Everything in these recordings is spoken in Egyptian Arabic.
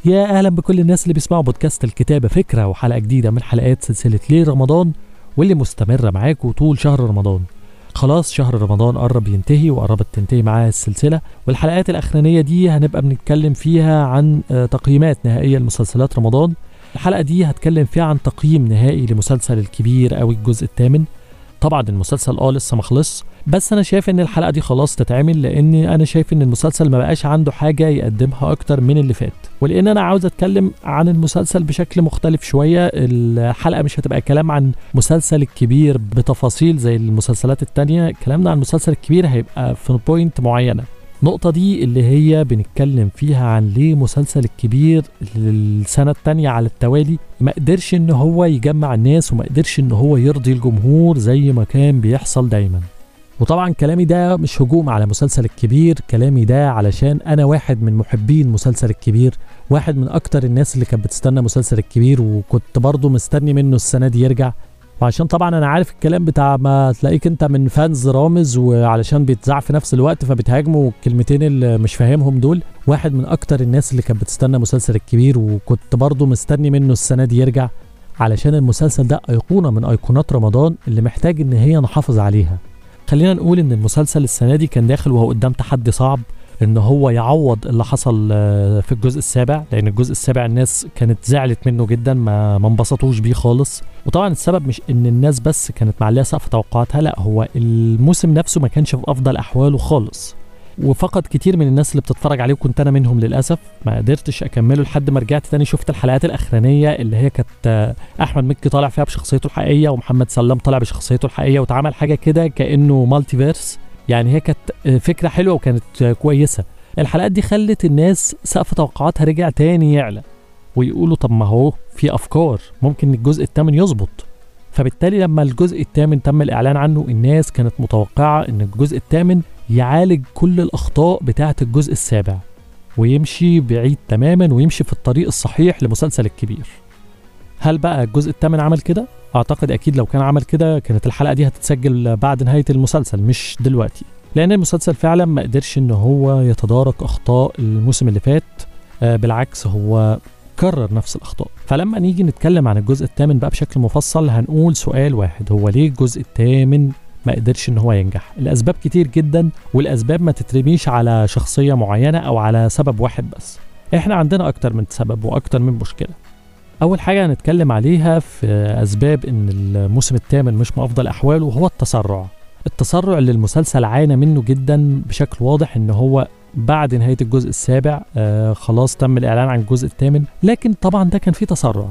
يا اهلا بكل الناس اللي بيسمعوا بودكاست الكتابه فكره وحلقه جديده من حلقات سلسله ليه رمضان واللي مستمره معاكم طول شهر رمضان خلاص شهر رمضان قرب ينتهي وقربت تنتهي معاه السلسله والحلقات الاخرانيه دي هنبقى بنتكلم فيها عن آه، تقييمات نهائيه لمسلسلات رمضان الحلقه دي هتكلم فيها عن تقييم نهائي لمسلسل الكبير او الجزء الثامن طبعا المسلسل اه لسه مخلص بس انا شايف ان الحلقه دي خلاص تتعمل لان انا شايف ان المسلسل ما بقاش عنده حاجه يقدمها اكتر من اللي فات ولان انا عاوز اتكلم عن المسلسل بشكل مختلف شويه الحلقه مش هتبقى كلام عن مسلسل الكبير بتفاصيل زي المسلسلات التانية كلامنا عن المسلسل الكبير هيبقى في بوينت معينه النقطة دي اللي هي بنتكلم فيها عن ليه مسلسل الكبير السنة التانية على التوالي ما قدرش ان هو يجمع الناس وما قدرش ان هو يرضي الجمهور زي ما كان بيحصل دايما وطبعا كلامي ده مش هجوم على مسلسل الكبير كلامي ده علشان انا واحد من محبين مسلسل الكبير واحد من اكتر الناس اللي كانت بتستنى مسلسل الكبير وكنت برضه مستني منه السنة دي يرجع وعشان طبعا انا عارف الكلام بتاع ما تلاقيك انت من فانز رامز وعلشان بيتذاع في نفس الوقت فبتهاجمه الكلمتين اللي مش فاهمهم دول واحد من اكتر الناس اللي كانت بتستنى مسلسل الكبير وكنت برضه مستني منه السنه دي يرجع علشان المسلسل ده ايقونه من ايقونات رمضان اللي محتاج ان هي نحافظ عليها خلينا نقول ان المسلسل السنه دي كان داخل وهو قدام تحدي صعب ان هو يعوض اللي حصل آه، في الجزء السابع لان الجزء السابع الناس كانت زعلت منه جدا ما ما انبسطوش بيه خالص وطبعا السبب مش ان الناس بس كانت معليه سقف توقعاتها لا هو الموسم نفسه ما كانش في افضل احواله خالص وفقد كتير من الناس اللي بتتفرج عليه وكنت انا منهم للاسف ما قدرتش اكمله لحد ما رجعت تاني شفت الحلقات الاخرانيه اللي هي كانت آه، احمد مكي طالع فيها بشخصيته الحقيقيه ومحمد سلام طالع بشخصيته الحقيقيه واتعمل حاجه كده كانه مالتي فيرس يعني هي كانت آه، فكره حلوه وكانت آه، كويسه الحلقات دي خلت الناس سقف توقعاتها رجع تاني يعلى ويقولوا طب ما هو في افكار ممكن الجزء الثامن يظبط فبالتالي لما الجزء الثامن تم الاعلان عنه الناس كانت متوقعه ان الجزء الثامن يعالج كل الاخطاء بتاعه الجزء السابع ويمشي بعيد تماما ويمشي في الطريق الصحيح لمسلسل الكبير هل بقى الجزء الثامن عمل كده اعتقد اكيد لو كان عمل كده كانت الحلقه دي هتتسجل بعد نهايه المسلسل مش دلوقتي لان المسلسل فعلا ما قدرش ان هو يتدارك اخطاء الموسم اللي فات آه بالعكس هو كرر نفس الاخطاء فلما نيجي نتكلم عن الجزء الثامن بقى بشكل مفصل هنقول سؤال واحد هو ليه الجزء الثامن ما قدرش ان هو ينجح الاسباب كتير جدا والاسباب ما تترميش على شخصيه معينه او على سبب واحد بس احنا عندنا اكتر من سبب واكتر من مشكله اول حاجه هنتكلم عليها في اسباب ان الموسم الثامن مش من افضل احواله هو التسرع التسرع اللي المسلسل عانى منه جدا بشكل واضح ان هو بعد نهايه الجزء السابع آه خلاص تم الاعلان عن الجزء الثامن لكن طبعا ده كان فيه تسرع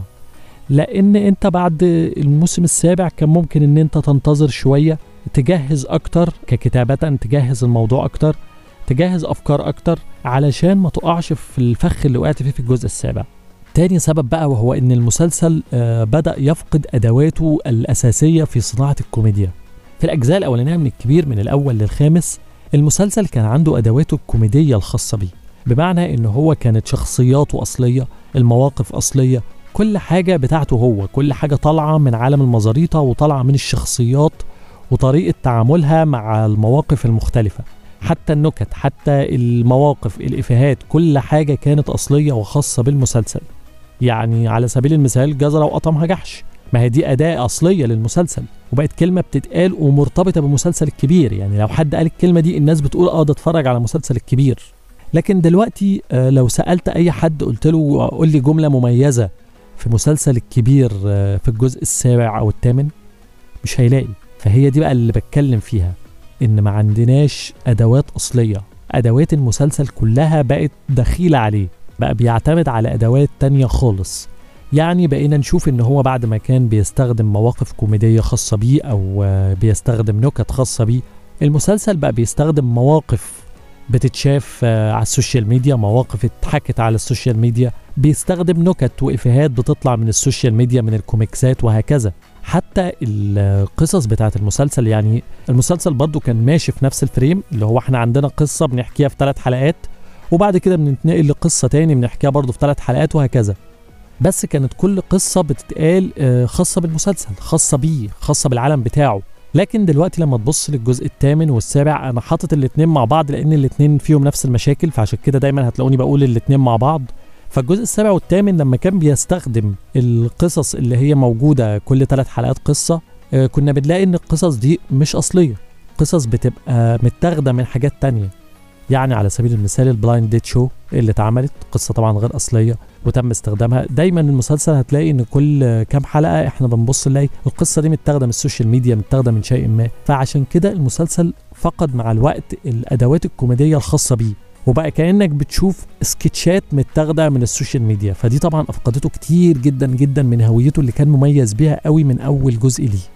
لان انت بعد الموسم السابع كان ممكن ان انت تنتظر شويه تجهز اكتر ككتابه تجهز الموضوع اكتر تجهز افكار اكتر علشان ما تقعش في الفخ اللي وقعت فيه في الجزء السابع تاني سبب بقى وهو ان المسلسل آه بدا يفقد ادواته الاساسيه في صناعه الكوميديا في الأجزاء الأولانية من الكبير من الأول للخامس المسلسل كان عنده أدواته الكوميدية الخاصة بيه بمعنى إن هو كانت شخصياته أصلية المواقف أصلية كل حاجة بتاعته هو كل حاجة طالعة من عالم المزاريطة وطالعة من الشخصيات وطريقة تعاملها مع المواقف المختلفة حتى النكت حتى المواقف الإفيهات كل حاجة كانت أصلية وخاصة بالمسلسل يعني على سبيل المثال جزرة وقطمها جحش ما هي دي أداة أصلية للمسلسل وبقت كلمة بتتقال ومرتبطة بالمسلسل الكبير يعني لو حد قال الكلمة دي الناس بتقول اه ده اتفرج على مسلسل الكبير لكن دلوقتي آه لو سألت أي حد قلت له قول لي جملة مميزة في مسلسل الكبير آه في الجزء السابع أو الثامن مش هيلاقي فهي دي بقى اللي بتكلم فيها إن ما عندناش أدوات أصلية أدوات المسلسل كلها بقت دخيلة عليه بقى بيعتمد على أدوات تانية خالص يعني بقينا نشوف ان هو بعد ما كان بيستخدم مواقف كوميديه خاصه بيه او بيستخدم نكت خاصه بيه المسلسل بقى بيستخدم مواقف بتتشاف على السوشيال ميديا مواقف اتحكت على السوشيال ميديا بيستخدم نكت وافيهات بتطلع من السوشيال ميديا من الكوميكسات وهكذا حتى القصص بتاعت المسلسل يعني المسلسل برضه كان ماشي في نفس الفريم اللي هو احنا عندنا قصه بنحكيها في ثلاث حلقات وبعد كده بنتنقل لقصه تاني بنحكيها برضه في ثلاث حلقات وهكذا بس كانت كل قصة بتتقال خاصة بالمسلسل خاصة بيه خاصة بالعالم بتاعه لكن دلوقتي لما تبص للجزء الثامن والسابع انا حاطط الاتنين مع بعض لان الاتنين فيهم نفس المشاكل فعشان كده دايما هتلاقوني بقول الاتنين مع بعض فالجزء السابع والثامن لما كان بيستخدم القصص اللي هي موجودة كل ثلاث حلقات قصة آه، كنا بنلاقي ان القصص دي مش اصلية قصص بتبقى متاخدة من حاجات تانية يعني على سبيل المثال البلايند ديت شو اللي اتعملت قصة طبعا غير اصلية وتم استخدامها دايما المسلسل هتلاقي ان كل كام حلقة احنا بنبص نلاقي القصة دي متاخدة من السوشيال ميديا متاخدة من شيء ما فعشان كده المسلسل فقد مع الوقت الادوات الكوميدية الخاصة بيه وبقى كانك بتشوف سكتشات متاخده من السوشيال ميديا فدي طبعا افقدته كتير جدا جدا من هويته اللي كان مميز بيها قوي من اول جزء ليه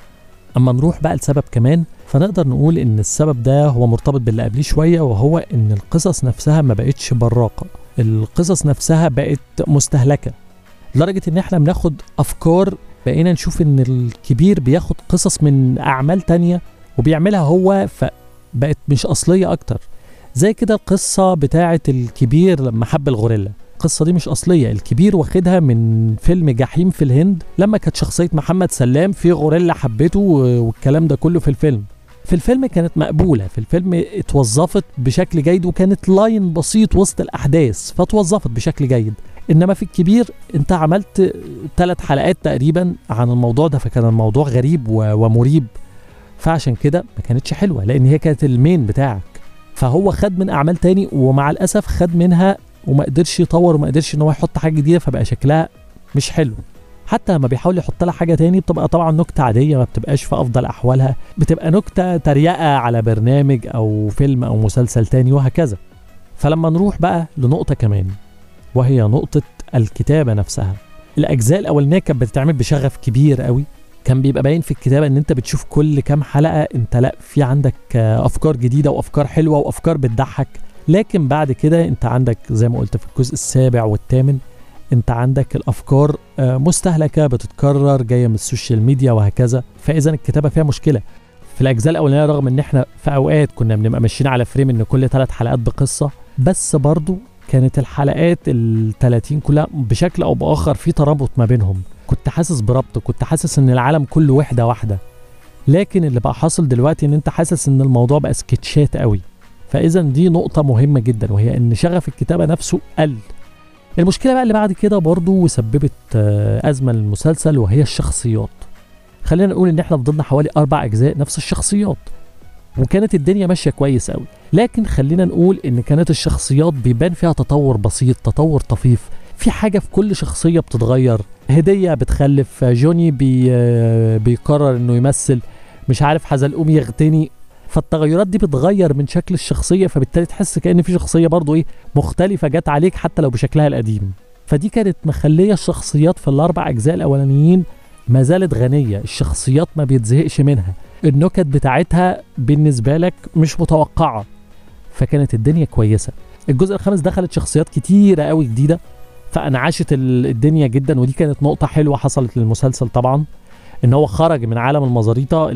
اما نروح بقى لسبب كمان فنقدر نقول ان السبب ده هو مرتبط باللي قبليه شويه وهو ان القصص نفسها ما بقتش براقه القصص نفسها بقت مستهلكه لدرجه ان احنا بناخد افكار بقينا نشوف ان الكبير بياخد قصص من اعمال تانية وبيعملها هو فبقت مش اصليه اكتر زي كده القصة بتاعة الكبير لما حب الغوريلا القصة دي مش أصلية الكبير واخدها من فيلم جحيم في الهند لما كانت شخصية محمد سلام في غوريلا حبته والكلام ده كله في الفيلم في الفيلم كانت مقبولة في الفيلم اتوظفت بشكل جيد وكانت لاين بسيط وسط الأحداث فتوظفت بشكل جيد إنما في الكبير أنت عملت ثلاث حلقات تقريبا عن الموضوع ده فكان الموضوع غريب ومريب فعشان كده ما كانتش حلوة لأن هي كانت المين بتاعك فهو خد من اعمال تاني ومع الاسف خد منها وما قدرش يطور وما قدرش ان هو يحط حاجه جديده فبقى شكلها مش حلو حتى لما بيحاول يحط لها حاجه تاني بتبقى طبعا نكته عاديه ما بتبقاش في افضل احوالها بتبقى نكته تريقه على برنامج او فيلم او مسلسل تاني وهكذا فلما نروح بقى لنقطه كمان وهي نقطه الكتابه نفسها الاجزاء الاولانيه كانت بتتعمل بشغف كبير قوي كان بيبقى باين في الكتابه ان انت بتشوف كل كام حلقه انت لا في عندك افكار جديده وافكار حلوه وافكار بتضحك لكن بعد كده انت عندك زي ما قلت في الجزء السابع والثامن انت عندك الافكار مستهلكه بتتكرر جايه من السوشيال ميديا وهكذا فاذا الكتابه فيها مشكله في الاجزاء الاولانيه رغم ان احنا في اوقات كنا بنبقى ماشيين على فريم ان كل ثلاث حلقات بقصه بس برضو كانت الحلقات ال 30 كلها بشكل او باخر في ترابط ما بينهم كنت حاسس بربط كنت حاسس ان العالم كله وحده واحده لكن اللي بقى حاصل دلوقتي ان انت حاسس ان الموضوع بقى سكتشات قوي فاذا دي نقطه مهمه جدا وهي ان شغف الكتابه نفسه قل المشكله بقى اللي بعد كده برضو وسببت ازمه للمسلسل وهي الشخصيات خلينا نقول ان احنا فضلنا حوالي اربع اجزاء نفس الشخصيات وكانت الدنيا ماشيه كويس قوي لكن خلينا نقول ان كانت الشخصيات بيبان فيها تطور بسيط تطور طفيف في حاجة في كل شخصية بتتغير هدية بتخلف جوني بي بيقرر انه يمثل مش عارف حزلقوم يغتني فالتغيرات دي بتغير من شكل الشخصية فبالتالي تحس كأن في شخصية برضو ايه مختلفة جت عليك حتى لو بشكلها القديم فدي كانت مخلية الشخصيات في الأربع أجزاء الأولانيين ما زالت غنية الشخصيات ما بيتزهقش منها النكت بتاعتها بالنسبة لك مش متوقعة فكانت الدنيا كويسة الجزء الخامس دخلت شخصيات كتيرة قوي جديدة فانعشت الدنيا جدا ودي كانت نقطة حلوة حصلت للمسلسل طبعا ان هو خرج من عالم المزاريطة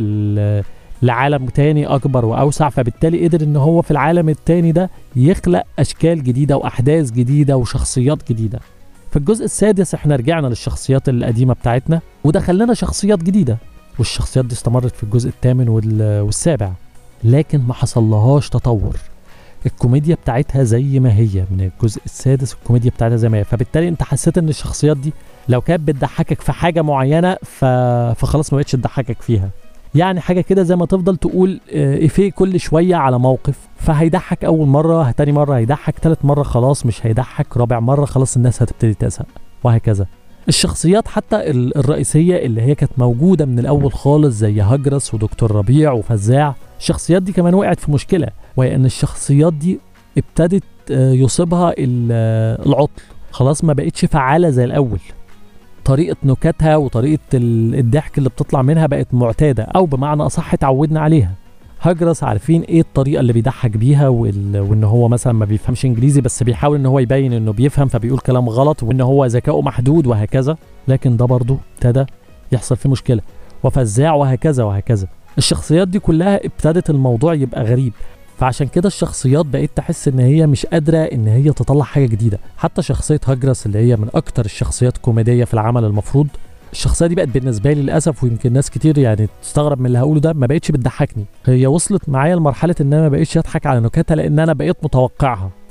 لعالم تاني اكبر واوسع فبالتالي قدر ان هو في العالم التاني ده يخلق اشكال جديدة واحداث جديدة وشخصيات جديدة في الجزء السادس احنا رجعنا للشخصيات القديمة بتاعتنا ودخلنا شخصيات جديدة والشخصيات دي استمرت في الجزء الثامن والسابع لكن ما حصلهاش تطور الكوميديا بتاعتها زي ما هي من الجزء السادس الكوميديا بتاعتها زي ما هي فبالتالي انت حسيت ان الشخصيات دي لو كانت بتضحكك في حاجه معينه ف... فخلاص ما بقتش تضحكك فيها يعني حاجه كده زي ما تفضل تقول افيه كل شويه على موقف فهيضحك اول مره تاني مره هيضحك تالت مره خلاص مش هيضحك رابع مره خلاص الناس هتبتدي تزهق وهكذا الشخصيات حتى الرئيسية اللي هي كانت موجودة من الأول خالص زي هجرس ودكتور ربيع وفزاع الشخصيات دي كمان وقعت في مشكلة وهي أن الشخصيات دي ابتدت يصيبها العطل خلاص ما بقتش فعالة زي الأول طريقة نكتها وطريقة الضحك اللي بتطلع منها بقت معتادة أو بمعنى أصح اتعودنا عليها هجرس عارفين ايه الطريقه اللي بيضحك بيها وان هو مثلا ما بيفهمش انجليزي بس بيحاول ان هو يبين انه بيفهم فبيقول كلام غلط وان هو ذكائه محدود وهكذا لكن ده برضه ابتدى يحصل فيه مشكله وفزاع وهكذا وهكذا الشخصيات دي كلها ابتدت الموضوع يبقى غريب فعشان كده الشخصيات بقيت تحس ان هي مش قادره ان هي تطلع حاجه جديده حتى شخصيه هجرس اللي هي من اكتر الشخصيات كوميديه في العمل المفروض الشخصيه دي بقت بالنسبه لي للاسف ويمكن ناس كتير يعني تستغرب من اللي هقوله ده ما بقتش بتضحكني هي وصلت معايا لمرحله ان انا ما بقتش اضحك على نكتها لان انا بقيت متوقعها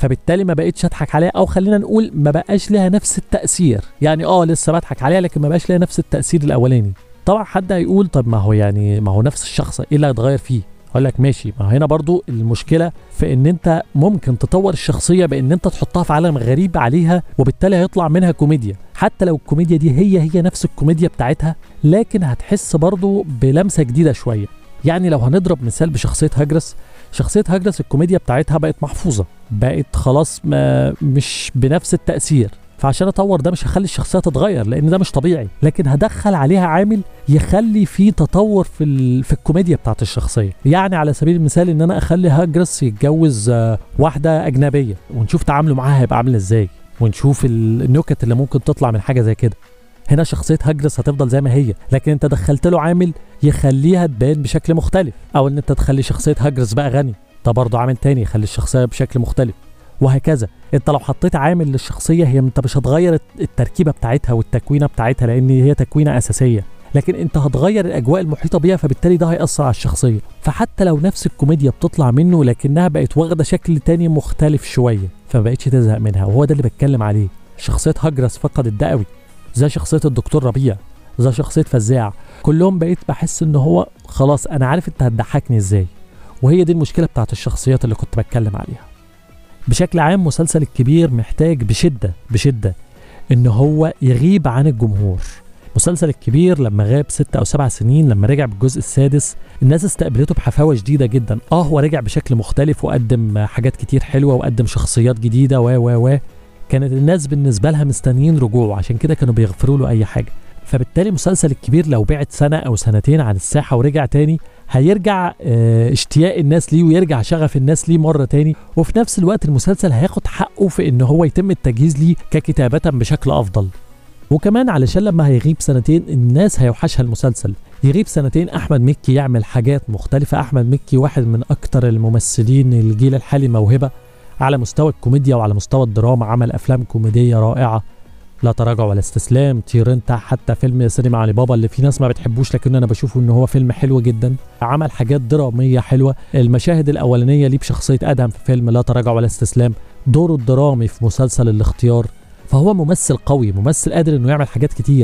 فبالتالي ما بقتش اضحك عليها او خلينا نقول ما بقاش لها نفس التاثير يعني اه لسه بضحك عليها لكن ما بقاش لها نفس التاثير الاولاني طبعا حد هيقول طب ما هو يعني ما هو نفس الشخص ايه اللي هيتغير فيه اقول لك ماشي ما هنا برضو المشكله في ان انت ممكن تطور الشخصيه بان انت تحطها في عالم غريب عليها وبالتالي هيطلع منها كوميديا حتى لو الكوميديا دي هي هي نفس الكوميديا بتاعتها لكن هتحس برضو بلمسه جديده شويه يعني لو هنضرب مثال بشخصيه هاجرس شخصيه هاجرس الكوميديا بتاعتها بقت محفوظه بقت خلاص ما مش بنفس التاثير فعشان اطور ده مش هخلي الشخصيه تتغير لان ده مش طبيعي لكن هدخل عليها عامل يخلي في تطور في ال... في الكوميديا بتاعت الشخصيه يعني على سبيل المثال ان انا اخلي هاجرس يتجوز آه، واحده اجنبيه ونشوف تعامله معاها هيبقى عامل ازاي ونشوف ال- النكت اللي ممكن تطلع من حاجه زي كده هنا شخصيه هاجرس هتفضل زي ما هي لكن انت دخلت له عامل يخليها تبان بشكل مختلف او ان انت تخلي شخصيه هاجرس بقى غني ده برضه عامل تاني يخلي الشخصيه بشكل مختلف وهكذا انت لو حطيت عامل للشخصيه هي انت مش هتغير التركيبه بتاعتها والتكوينه بتاعتها لان هي تكوينه اساسيه لكن انت هتغير الاجواء المحيطه بيها فبالتالي ده هيأثر على الشخصيه فحتى لو نفس الكوميديا بتطلع منه لكنها بقت واخده شكل تاني مختلف شويه فما بقتش تزهق منها وهو ده اللي بتكلم عليه شخصيه هجرس فقدت ده قوي زي شخصيه الدكتور ربيع زي شخصيه فزاع كلهم بقيت بحس ان هو خلاص انا عارف انت هتضحكني ازاي وهي دي المشكله بتاعت الشخصيات اللي كنت بتكلم عليها بشكل عام مسلسل الكبير محتاج بشدة بشدة إن هو يغيب عن الجمهور مسلسل الكبير لما غاب ست أو سبع سنين لما رجع بالجزء السادس الناس استقبلته بحفاوة شديدة جدا اه هو رجع بشكل مختلف وقدم حاجات كتير حلوة وقدم شخصيات جديدة و و و كانت الناس بالنسبة لها مستنيين رجوعه عشان كده كانوا بيغفروا له أي حاجة فبالتالي مسلسل الكبير لو بعد سنة أو سنتين عن الساحة ورجع تاني هيرجع اه اشتياق الناس ليه ويرجع شغف الناس ليه مرة تاني وفي نفس الوقت المسلسل هياخد حقه في ان هو يتم التجهيز ليه ككتابة بشكل افضل وكمان علشان لما هيغيب سنتين الناس هيوحشها المسلسل يغيب سنتين احمد مكي يعمل حاجات مختلفة احمد مكي واحد من اكتر الممثلين الجيل الحالي موهبة على مستوى الكوميديا وعلى مستوى الدراما عمل افلام كوميدية رائعة لا تراجع ولا استسلام طير انت حتى فيلم سينما علي بابا اللي في ناس ما بتحبوش لكن انا بشوفه ان هو فيلم حلو جدا عمل حاجات دراميه حلوه المشاهد الاولانيه ليه بشخصيه ادهم في فيلم لا تراجع ولا استسلام دوره الدرامي في مسلسل الاختيار فهو ممثل قوي ممثل قادر انه يعمل حاجات كتير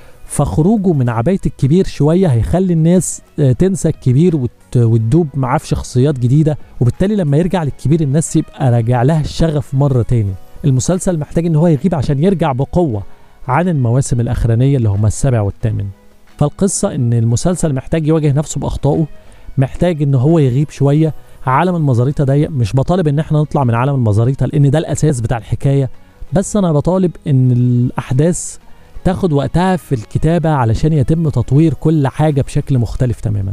فخروجه من عبايه الكبير شويه هيخلي الناس آه، تنسى الكبير وت- وتدوب معاه في شخصيات جديده وبالتالي لما يرجع للكبير الناس يبقى راجع لها الشغف مره تاني المسلسل محتاج ان هو يغيب عشان يرجع بقوه عن المواسم الاخرانيه اللي هما السابع والثامن فالقصه ان المسلسل محتاج يواجه نفسه باخطائه محتاج ان هو يغيب شويه عالم المزاريطه ضيق مش بطالب ان احنا نطلع من عالم المزاريطه لان ده الاساس بتاع الحكايه بس انا بطالب ان الاحداث تاخد وقتها في الكتابه علشان يتم تطوير كل حاجه بشكل مختلف تماما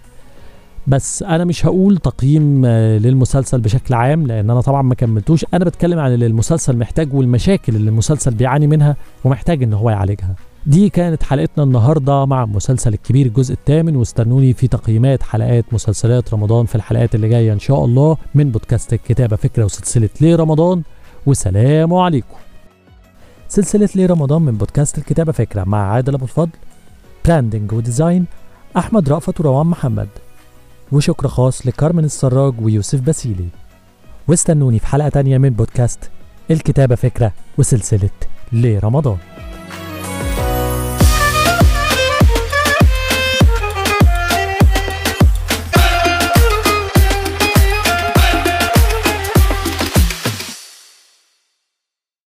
بس انا مش هقول تقييم آه، للمسلسل بشكل عام لان انا طبعا ما كملتوش انا بتكلم عن اللي المسلسل محتاج والمشاكل اللي المسلسل بيعاني منها ومحتاج ان هو يعالجها دي كانت حلقتنا النهارده مع مسلسل الكبير الجزء الثامن واستنوني في تقييمات حلقات مسلسلات رمضان في الحلقات اللي جايه ان شاء الله من بودكاست الكتابه فكره وسلسله ليه رمضان وسلام عليكم سلسله ليه رمضان من بودكاست الكتابه فكره مع عادل ابو الفضل براندنج وديزاين احمد رأفت وروان محمد وشكر خاص لكارمن السراج ويوسف باسيلي واستنوني في حلقة تانية من بودكاست الكتابة فكرة وسلسلة ليه رمضان